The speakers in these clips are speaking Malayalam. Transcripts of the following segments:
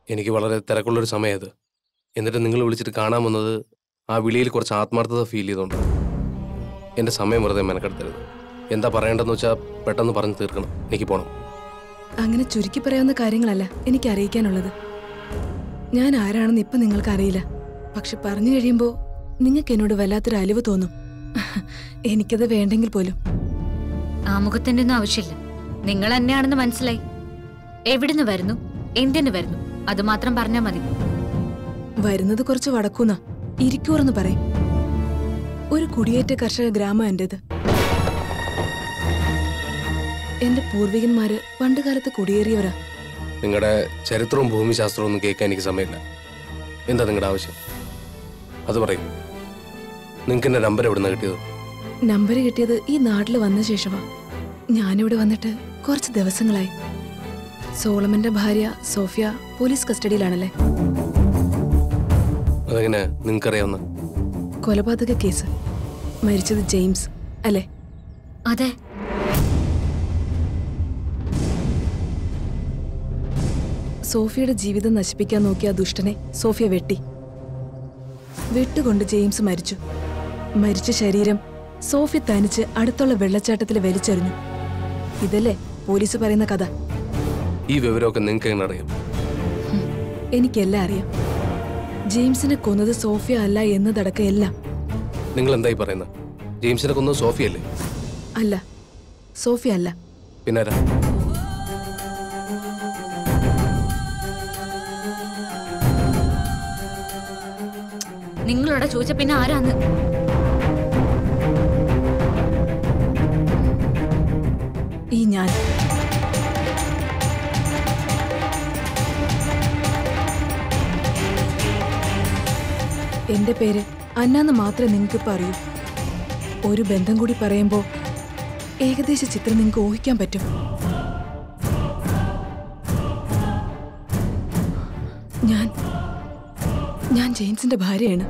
എനിക്ക് വളരെ തിരക്കുള്ളൊരു സമയത്ത് എന്നിട്ട് നിങ്ങൾ വിളിച്ചിട്ട് കാണാൻ വന്നത് ആ വിളിയിൽ കുറച്ച് ആത്മാർത്ഥത ഫീൽ ചെയ്തോണ്ട് എൻ്റെ സമയം വെറുതെ മെനക്കെടുത്തരുത് എന്താ പറയേണ്ടതെന്ന് വെച്ചാൽ പെട്ടെന്ന് പറഞ്ഞു തീർക്കണം എനിക്ക് പോകണം അങ്ങനെ ചുരുക്കി പറയാവുന്ന കാര്യങ്ങളല്ല എനിക്ക് അറിയിക്കാനുള്ളത് ഞാൻ ആരാണെന്ന് ഇപ്പൊ നിങ്ങൾക്ക് അറിയില്ല പക്ഷെ പറഞ്ഞു കഴിയുമ്പോ നിങ്ങൾക്ക് എന്നോട് വല്ലാത്തൊരു അലിവ് തോന്നും എനിക്കത് വേണ്ടെങ്കിൽ പോലും ആമുഖത്തിന്റെ ഒന്നും ആവശ്യമില്ല നിങ്ങൾ തന്നെയാണെന്ന് മനസ്സിലായി എവിടുന്ന് വരുന്നു എന്തിനു വരുന്നു അത് മാത്രം പറഞ്ഞാൽ മതി വരുന്നത് കുറച്ച് വടക്കൂന്നാ ഇരിക്കൂറെന്ന് പറയും ഒരു കുടിയേറ്റ കർഷക ഗ്രാമം എന്റേത് എന്റെ പൂർവികന്മാര് പണ്ടുകാലത്ത് കുടിയേറിയവരാ നിങ്ങളുടെ ചരിത്രവും ഭൂമിശാസ്ത്രവും ഒന്നും കേൾക്കാൻ എനിക്ക് സമയമില്ല എന്താ നിങ്ങളുടെ ആവശ്യം അത് പറയും നിങ്ങൾക്ക് എൻ്റെ നമ്പർ എവിടെ നിന്ന് കിട്ടിയത് നമ്പർ കിട്ടിയത് ഈ നാട്ടിൽ വന്ന ശേഷമാ ഞാനിവിടെ വന്നിട്ട് കുറച്ച് ദിവസങ്ങളായി സോളമന്റെ ഭാര്യ സോഫിയ പോലീസ് കസ്റ്റഡിയിലാണല്ലേ അതെങ്ങനെ നിങ്ങൾക്കറിയാവുന്ന കൊലപാതക കേസ് മരിച്ചത് ജെയിംസ് അല്ലേ അതെ സോഫിയയുടെ ജീവിതം നശിപ്പിക്കാൻ നോക്കിയ ആ ദുഷ്ടനെ സോഫിയ വെട്ടി വെട്ടുകൊണ്ട് ജെയിംസ് മരിച്ചു മരിച്ച ശരീരം സോഫി തനിച്ച് അടുത്തുള്ള വെള്ളച്ചാട്ടത്തിൽ വലിച്ചെറിഞ്ഞു ഇതല്ലേ പോലീസ് പറയുന്ന കഥ ഈ വിവരമൊക്കെ നിങ്ങൾക്ക് എങ്ങനെ അറിയാം എനിക്കെല്ലാം അറിയാം ജെയിംസിനെ കൊന്നത് സോഫിയ അല്ല എന്നതടക്കം എല്ലാം നിങ്ങൾ എന്തായി പറയുന്നത് ജെയിംസിനെ കൊന്നത് സോഫിയല്ലേ അല്ല സോഫിയ അല്ല പിന്നെ ആരാ നിങ്ങളോട് ചോദിച്ച പിന്നെ ആരാന്ന് ഈ ഞാൻ എന്റെ പേര് അന്നാന്ന് മാത്രമേ നിങ്ങൾക്കിപ്പോ അറിയൂ ഒരു ബന്ധം കൂടി പറയുമ്പോ ഏകദേശ ചിത്രം നിങ്ങൾക്ക് ഊഹിക്കാൻ പറ്റും ഞാൻ ഞാൻ ജെയിംസിന്റെ ഭാര്യയാണ്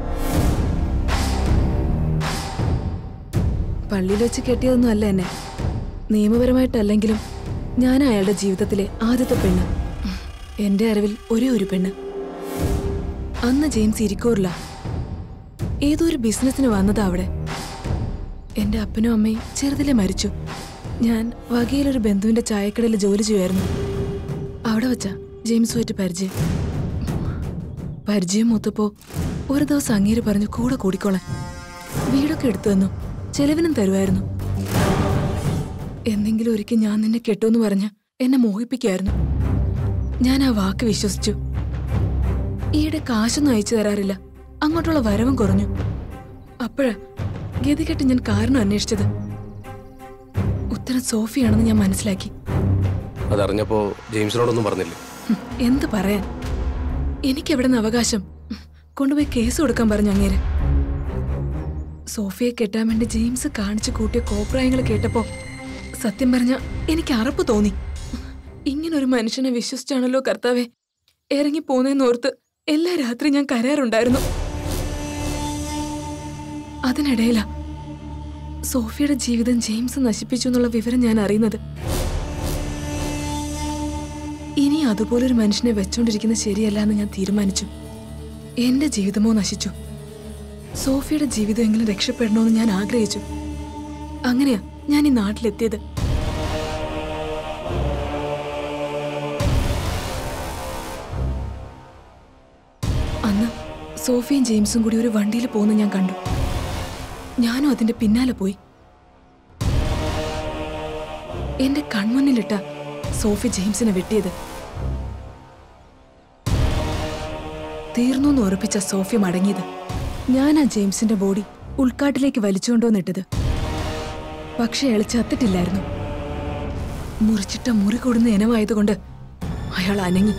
പള്ളിയിൽ വെച്ച് കെട്ടിയതൊന്നും അല്ല എന്നെ നിയമപരമായിട്ടല്ലെങ്കിലും ഞാൻ അയാളുടെ ജീവിതത്തിലെ ആദ്യത്തെ പെണ്ണ് എന്റെ അറിവിൽ ഒരേ ഒരു പെണ്ണ് അന്ന് ജെയിംസ് ഇരിക്കൂറില്ല ഏതോ ഒരു ബിസിനസ്സിന് വന്നതാ അവിടെ എന്റെ അപ്പനും അമ്മയും ചെറുതിലെ മരിച്ചു ഞാൻ വകയിലൊരു ബന്ധുവിന്റെ ചായക്കടയിൽ ജോലി ചെയ്യുമായിരുന്നു അവിടെ വെച്ചാ ജെയിംസുമായിട്ട് പരിചയം പരിചയം മൂത്തപ്പോ ഒരു ദിവസം അങ്ങേര് പറഞ്ഞു കൂടെ കൂടിക്കോളാൻ വീടൊക്കെ എടുത്തു തന്നു ചെലവിനും തരുമായിരുന്നു എന്തെങ്കിലും ഒരിക്കൽ ഞാൻ നിന്നെ കെട്ടുമെന്ന് പറഞ്ഞ് എന്നെ മോഹിപ്പിക്കായിരുന്നു ഞാൻ ആ വാക്ക് വിശ്വസിച്ചു ഈയിടെ കാശൊന്നും അയച്ചു തരാറില്ല അങ്ങോട്ടുള്ള വരവും കുറഞ്ഞു അപ്പോഴാ ഗതികെട്ട് ഞാൻ കാരണം അന്വേഷിച്ചത് ഉത്തരം സോഫിയാണെന്ന് ഞാൻ മനസ്സിലാക്കി അതറിഞ്ഞപ്പോൾ ജെയിംസിനോടൊന്നും പറഞ്ഞില്ലേ ഹും, എന്ത് പറയാൻ എനിക്കെവിടെ നിന്ന് അവകാശം ഹും, കൊണ്ടുപോയി കേസ് കൊടുക്കാൻ പറഞ്ഞു അങ്ങേര് സോഫിയെ കെട്ടാൻ വേണ്ടി ജെയിംസ് കാണിച്ചു കൂട്ടിയ കോപ്രായങ്ങൾ കേട്ടപ്പോ സത്യം പറഞ്ഞ എനിക്ക് അറപ്പ് തോന്നി ഇങ്ങനൊരു മനുഷ്യനെ വിശ്വസിച്ചാണല്ലോ കർത്താവെ ഇറങ്ങി പോന്നേന്നോർത്ത് എല്ലാ രാത്രി ഞാൻ കരയാറുണ്ടായിരുന്നു അതിനിടയിലാ സോഫിയുടെ ജീവിതം ജെയിംസ് നശിപ്പിച്ചു എന്നുള്ള വിവരം ഞാൻ അറിയുന്നത് ഇനി അതുപോലൊരു മനുഷ്യനെ വെച്ചോണ്ടിരിക്കുന്നത് ശരിയല്ല എന്ന് ഞാൻ തീരുമാനിച്ചു എന്റെ ജീവിതമോ നശിച്ചു സോഫിയുടെ ജീവിതം എങ്കിലും രക്ഷപ്പെടണമെന്ന് ഞാൻ ആഗ്രഹിച്ചു അങ്ങനെയാ ഞാൻ ഈ നാട്ടിലെത്തിയത് അന്ന് സോഫിയും ജെയിംസും കൂടി ഒരു വണ്ടിയിൽ പോകുന്ന ഞാൻ കണ്ടു ഞാനും അതിന്റെ പിന്നാലെ പോയി എന്റെ കൺമുന്നിലിട്ട സോഫി ജെയിംസിനെ വെട്ടിയത് തീർന്നു എന്ന് ഉറപ്പിച്ച സോഫി മടങ്ങിയത് ഞാൻ ആ ജെയിംസിന്റെ ബോഡി ഉൾക്കാട്ടിലേക്ക് വലിച്ചുകൊണ്ടുവന്നിട്ടത് പക്ഷെ അയാൾ ചത്തിട്ടില്ലായിരുന്നു മുറിച്ചിട്ട മുറി കൊടുന്ന ഇനമായതുകൊണ്ട് അയാൾ അനങ്ങി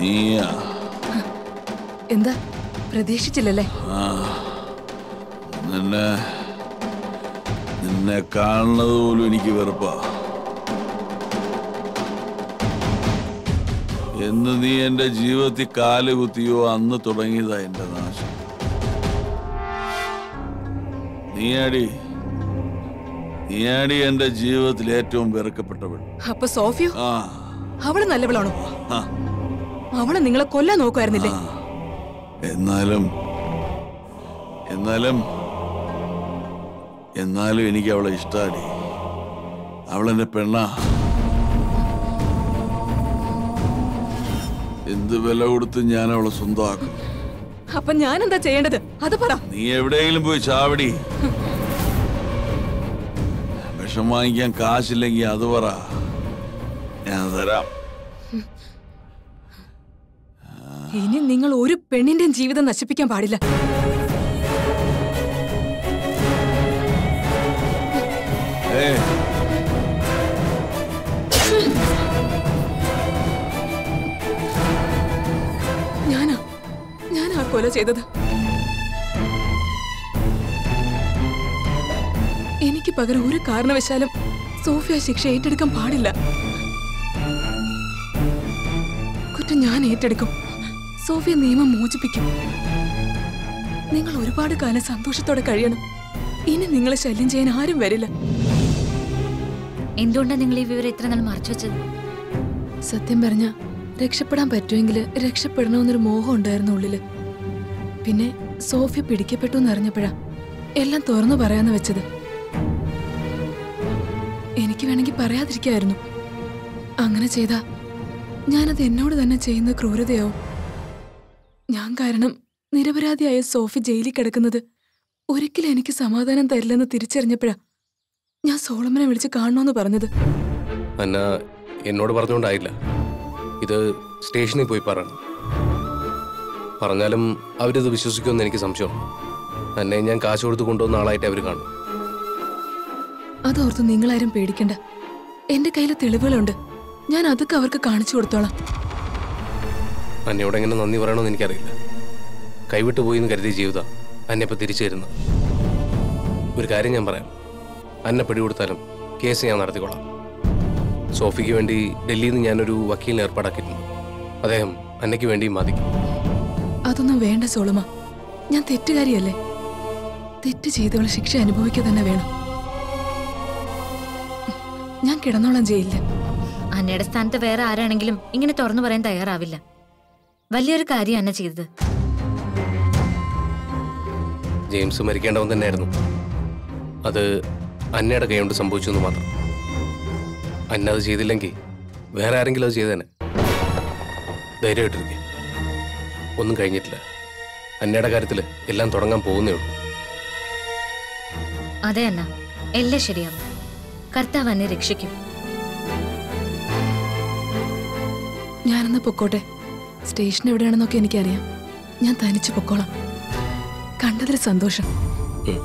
നീയാ എന്താ പ്രതീക്ഷിച്ചില്ലല്ലേ ആ നിന്നെ നിന്നെ കാണുന്നത് പോലും എനിക്ക് വെറുപ്പാ എന്ന് നീ എന്റെ ജീവിതത്തിൽ കാല് കുത്തിയോ അന്ന് തുടങ്ങിയതാ എന്റെ നാശം നീയാടി നീയാടി എന്റെ ജീവിതത്തിൽ ഏറ്റവും വെറുക്കപ്പെട്ടവൾ അപ്പൊ സോഫിയോ ആ അവള് നല്ലവളാണോ ആ അവള് നിങ്ങളെ കൊല്ലാൻ നോക്കുമായിരുന്നില്ലേ എന്നാലും എന്നാലും എന്നാലും എനിക്ക് അവളെ ഇഷ്ടാടി അവളെന്റെ പെണ്ണാ എന്ത് വില കൊടുത്ത് ഞാൻ അവളെ സ്വന്തമാക്കും അപ്പൊ ഞാൻ എന്താ ചെയ്യേണ്ടത് അത് പറ നീ എവിടെയെങ്കിലും പോയി ചാവടി വിഷം വാങ്ങിക്കാൻ കാശില്ലെങ്കിൽ അത് പറ ഞാൻ തരാം ഇനി നിങ്ങൾ ഒരു പെണ്ണിന്റെയും ജീവിതം നശിപ്പിക്കാൻ പാടില്ല ഏ ഞാനാ ഞാനാ കൊല ചെയ്തത് എനിക്ക് പകരം ഒരു കാരണവശാലും സോഫിയ ശിക്ഷ ഏറ്റെടുക്കാൻ പാടില്ല കുറ്റം ഞാൻ ഏറ്റെടുക്കും സോഫിയ നിയമം മോചിപ്പിക്കും നിങ്ങൾ ഒരുപാട് കാലം സന്തോഷത്തോടെ കഴിയണം ഇനി നിങ്ങളെ ശല്യം ചെയ്യാൻ ആരും വരില്ല എന്തുകൊണ്ടാണ് നിങ്ങൾ ഈ വിവരം ഇത്ര നാൾ മറച്ചു വെച്ചത് സത്യം പറഞ്ഞ രക്ഷപ്പെടാൻ പറ്റുമെങ്കിൽ രക്ഷപ്പെടണമെന്നൊരു മോഹം ഉണ്ടായിരുന്നു ഉള്ളില് പിന്നെ സോഫിയ പിടിക്കപ്പെട്ടു എന്നറിഞ്ഞപ്പോഴാ എല്ലാം തുറന്നു പറയാന്ന് വെച്ചത് എനിക്ക് വേണമെങ്കിൽ പറയാതിരിക്കായിരുന്നു അങ്ങനെ ചെയ്താ ഞാനത് എന്നോട് തന്നെ ചെയ്യുന്ന ക്രൂരതയാവും ഞാൻ കാരണം നിരപരാധിയായ സോഫി ജയിലിൽ കിടക്കുന്നത് ഒരിക്കലും എനിക്ക് സമാധാനം തരില്ലെന്ന് തിരിച്ചറിഞ്ഞപ്പോഴാ ഞാൻ സോളമനെ വിളിച്ച് കാണണമെന്ന് പറഞ്ഞത് അന്ന എന്നോട് പറഞ്ഞുകൊണ്ടായില്ല ഇത് സ്റ്റേഷനിൽ പോയി പറയണം പറഞ്ഞാലും അവരിത് വിശ്വസിക്കുമെന്ന് എനിക്ക് സംശയമുണ്ട് എന്നെ ഞാൻ കാശ് കൊടുത്ത് കൊണ്ടുവന്ന ആളായിട്ട് അവർ കാണും അതോർത്ത് നിങ്ങളാരും പേടിക്കണ്ട എന്റെ കയ്യിൽ തെളിവുകളുണ്ട് ഞാൻ അതൊക്കെ അവർക്ക് കാണിച്ചു കൊടുത്തോളാം അന്നയോട് എങ്ങനെ നന്ദി പറയണമെന്ന് എനിക്കറിയില്ല കൈവിട്ട് പോയി എന്ന് കരുതിയ ജീവിതം അന്നെ ഇപ്പം തിരിച്ചു തരുന്ന ഒരു കാര്യം ഞാൻ പറയാം അന്നെ പിടികൊടുത്താലും കേസ് ഞാൻ നടത്തിക്കൊള്ളാം സോഫിക്ക് വേണ്ടി ഡൽഹിയിൽ നിന്ന് ഞാനൊരു വക്കീലിനെ ഏർപ്പാടാക്കിയിട്ടുണ്ട് അദ്ദേഹം അന്നയ്ക്ക് വേണ്ടിയും ബാധിക്കും അതൊന്നും വേണ്ട സോളമ ഞാൻ തെറ്റുകാരിയല്ലേ തെറ്റ് ചെയ്തവൾ ശിക്ഷ അനുഭവിക്കുക തന്നെ വേണം ഞാൻ കിടന്നോളാം ജയിലില് അന്നയുടെ സ്ഥാനത്ത് വേറെ ആരാണെങ്കിലും ഇങ്ങനെ തുറന്നു പറയാൻ തയ്യാറാവില്ല വലിയൊരു കാര്യം അന്ന ചെയ്തത് ജെയിംസ് മരിക്കേണ്ടവൻ തന്നെയായിരുന്നു അത് അന്നയുടെ കൈകൊണ്ട് സംഭവിച്ചു എന്ന് മാത്രം അന്ന അത് ചെയ്തില്ലെങ്കിൽ വേറെ ആരെങ്കിലും അത് ചെയ്തേനെ ധൈര്യമായിട്ടിരിക്കെ ഒന്നും കഴിഞ്ഞിട്ടില്ല അന്നയുടെ കാര്യത്തിൽ എല്ലാം തുടങ്ങാൻ പോകുന്നേ ഉള്ളൂ അതെ അന്ന എല്ലാം ശരിയാവും കർത്താവ് എന്നെ രക്ഷിക്കും ഞാനെന്നാ പൊക്കോട്ടെ സ്റ്റേഷൻ എവിടെയാണെന്നൊക്കെ എനിക്കറിയാം ഞാൻ തനിച്ച് പൊക്കോളാം കണ്ടതിൽ സന്തോഷം ഉം.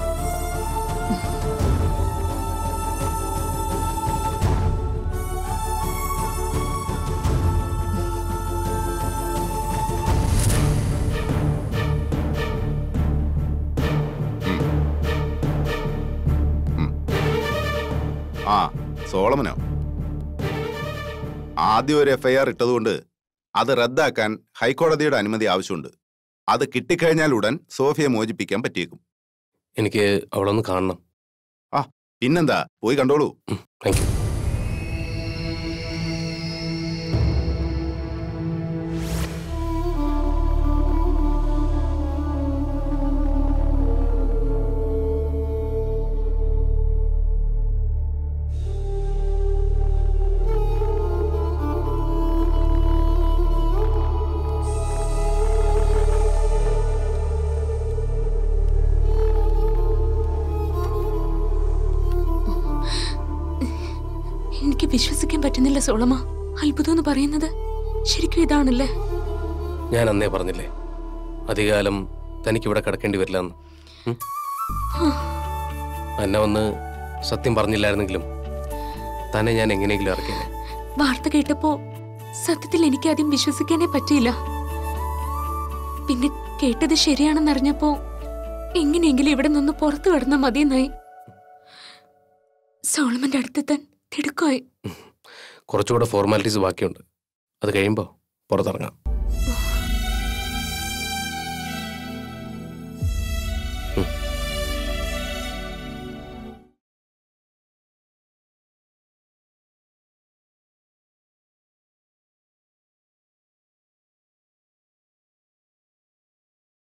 ആ സോളമനോ ആദ്യം ഒരു എഫ്ഐആർ ഇട്ടതുകൊണ്ട് അത് റദ്ദാക്കാൻ ഹൈക്കോടതിയുടെ അനുമതി ആവശ്യമുണ്ട് അത് കിട്ടിക്കഴിഞ്ഞാൽ ഉടൻ സോഫിയെ മോചിപ്പിക്കാൻ പറ്റിയേക്കും എനിക്ക് അവളൊന്ന് കാണണം ആ പിന്നെന്താ പോയി കണ്ടോളൂ താങ്ക് യു എനിക്ക് വിശ്വസിക്കാൻ പറ്റുന്നില്ല സോളമ അത്ഭുതം എന്ന് പറയുന്നത് ശരിക്കും ഇതാണല്ലേ ഞാൻ അന്നേ പറഞ്ഞില്ലേ അധികകാലം തനിക്കിവിടെ കിടക്കേണ്ടി വരില്ല എന്ന് ഉം? അന്ന വന്ന് സത്യം പറഞ്ഞില്ലായിരുന്നെങ്കിലും തന്നെ ഞാൻ എങ്ങനെയെങ്കിലും ഇറക്കിയത് വാർത്ത കേട്ടപ്പോ സത്യത്തിൽ എനിക്ക് ആദ്യം വിശ്വസിക്കാനേ പറ്റിയില്ല പിന്നെ കേട്ടത് ശരിയാണെന്നറിഞ്ഞപ്പോ എങ്ങനെയെങ്കിലും ഇവിടെ നിന്ന് പുറത്തു കടന്നാൽ മതിയെന്നായി സോളമന്റെ അടുത്തെത്താൻ തിടുക്കമായി കുറച്ചുകൂടെ ഫോർമാലിറ്റീസ് ബാക്കിയുണ്ട് അത് കഴിയുമ്പോൾ പുറത്തിറങ്ങാം ആ